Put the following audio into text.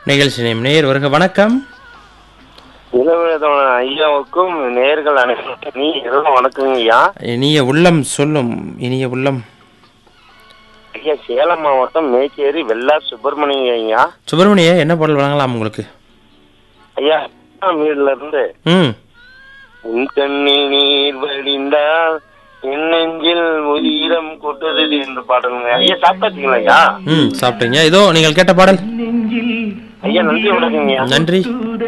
நிகழ்ச்சி நேம் நேர் வருக வணக்கம் இளவரசன் ஐயாவுக்கும் நேர்கள் அனைவருக்கும் நீ இரவு வணக்கங்க ஐயா இனிய உள்ளம் சொல்லும் இனிய உள்ளம் ஐயா சேலம் மாவட்டம் மேச்சேரி வெள்ளா சுப்பிரமணிய ஐயா சுப்பிரமணிய என்ன பாடல் வழங்கலாம் உங்களுக்கு ஐயா வீடுல இருந்து ம் உன் கண்ணில் நீர் வடிந்தால் என் நெஞ்சில் உயிரம் கொட்டுது என்று பாடலுங்க ஐயா சாப்பிட்டாச்சுங்களா ஐயா ம் சாப்பிட்டீங்க இதோ நீங்கள் கேட்ட பாடல் ஐயா நன்றி வணக்கங்க ஐயா நன்றி